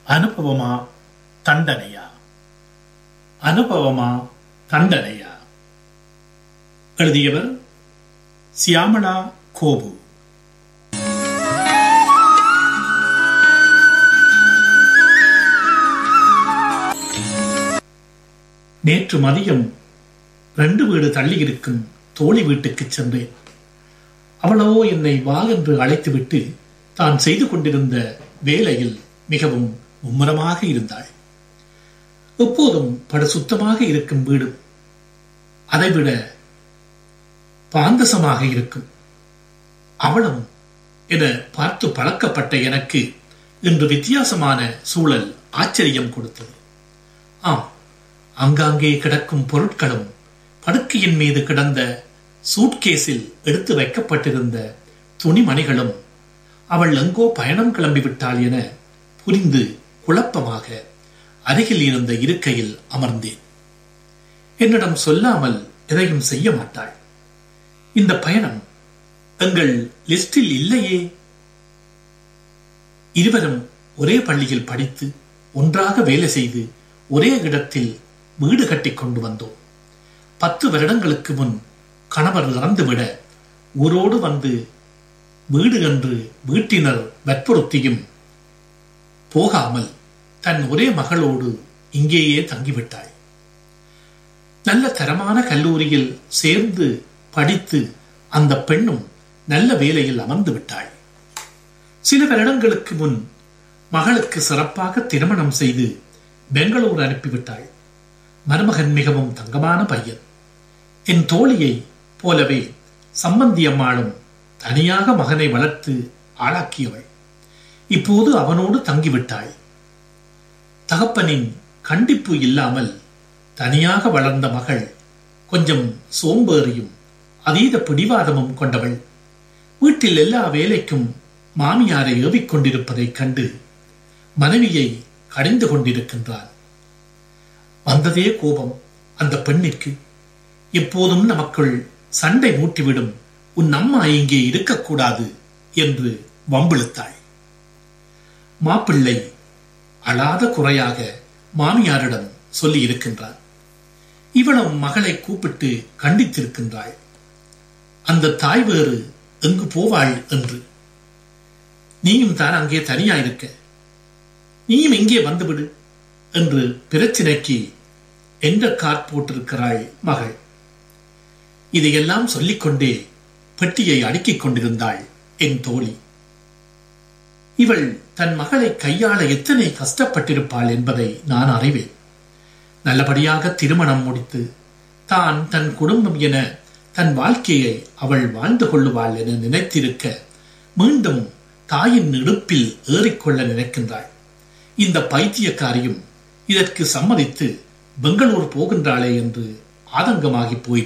அனுபவமா தண்டனையா அனுபவமா தண்டனையா எழுதியவர் சியாமளா கோபு நேற்று மதியம் ரெண்டு வீடு தள்ளி இருக்கும் தோழி வீட்டுக்கு சென்றேன் அவளோ என்னை வா என்று அழைத்துவிட்டு தான் செய்து கொண்டிருந்த வேலையில் மிகவும் மும்முரமாக இருந்தாள் எப்போதும் படு சுத்தமாக இருக்கும் வீடு அதைவிட பாந்தசமாக இருக்கும் அவளும் என பார்த்து பழக்கப்பட்ட எனக்கு இன்று வித்தியாசமான சூழல் ஆச்சரியம் கொடுத்தது ஆம் அங்காங்கே கிடக்கும் பொருட்களும் படுக்கையின் மீது கிடந்த சூட்கேஸில் எடுத்து வைக்கப்பட்டிருந்த துணிமணிகளும் அவள் எங்கோ பயணம் கிளம்பிவிட்டாள் என புரிந்து குழப்பமாக அருகில் இருந்த இருக்கையில் அமர்ந்தேன் என்னிடம் சொல்லாமல் எதையும் செய்ய மாட்டாள் இந்த பயணம் எங்கள் லிஸ்டில் இல்லையே இருவரும் ஒரே பள்ளியில் படித்து ஒன்றாக வேலை செய்து ஒரே இடத்தில் வீடு கட்டி கொண்டு வந்தோம் பத்து வருடங்களுக்கு முன் கணவர் இறந்துவிட ஊரோடு வந்து வீடு என்று வீட்டினர் வற்புறுத்தியும் போகாமல் தன் ஒரே மகளோடு இங்கேயே தங்கிவிட்டாள் நல்ல தரமான கல்லூரியில் சேர்ந்து படித்து அந்த பெண்ணும் நல்ல வேலையில் அமர்ந்து விட்டாள் சில வருடங்களுக்கு முன் மகளுக்கு சிறப்பாக திருமணம் செய்து பெங்களூர் அனுப்பிவிட்டாள் மருமகன் மிகவும் தங்கமான பையன் என் தோழியை போலவே சம்பந்தி அம்மாளும் தனியாக மகனை வளர்த்து ஆளாக்கியவள் இப்போது அவனோடு தங்கிவிட்டாள் தகப்பனின் கண்டிப்பு இல்லாமல் தனியாக வளர்ந்த மகள் கொஞ்சம் சோம்பேறியும் அதீத பிடிவாதமும் கொண்டவள் வீட்டில் எல்லா வேலைக்கும் மாமியாரை ஏவிக் கொண்டிருப்பதைக் கண்டு மனைவியை கடிந்து கொண்டிருக்கின்றான் வந்ததே கோபம் அந்த பெண்ணிற்கு எப்போதும் நமக்குள் சண்டை மூட்டிவிடும் உன் அம்மா இங்கே இருக்கக்கூடாது என்று வம்பிழுத்தாள் மாப்பிள்ளை அழாத குறையாக மாமியாரிடம் சொல்லி இருக்கின்றார் இவளும் மகளை கூப்பிட்டு கண்டித்திருக்கின்றாள் அந்த தாய் வேறு எங்கு போவாள் என்று நீயும் தான் அங்கே தனியாயிருக்க நீயும் இங்கே வந்துவிடு என்று பிரச்சினைக்கு எந்த கார் போட்டிருக்கிறாள் மகள் இதையெல்லாம் சொல்லிக்கொண்டே பெட்டியை அடுக்கிக் கொண்டிருந்தாள் என் தோழி இவள் தன் மகளை கையாள எத்தனை கஷ்டப்பட்டிருப்பாள் என்பதை நான் அறிவேன் நல்லபடியாக திருமணம் முடித்து தான் தன் குடும்பம் என தன் வாழ்க்கையை அவள் வாழ்ந்து கொள்ளுவாள் என நினைத்திருக்க மீண்டும் தாயின் இடுப்பில் ஏறிக்கொள்ள நினைக்கின்றாள் இந்த பைத்தியக்காரியும் இதற்கு சம்மதித்து பெங்களூர் போகின்றாளே என்று ஆதங்கமாகி போய்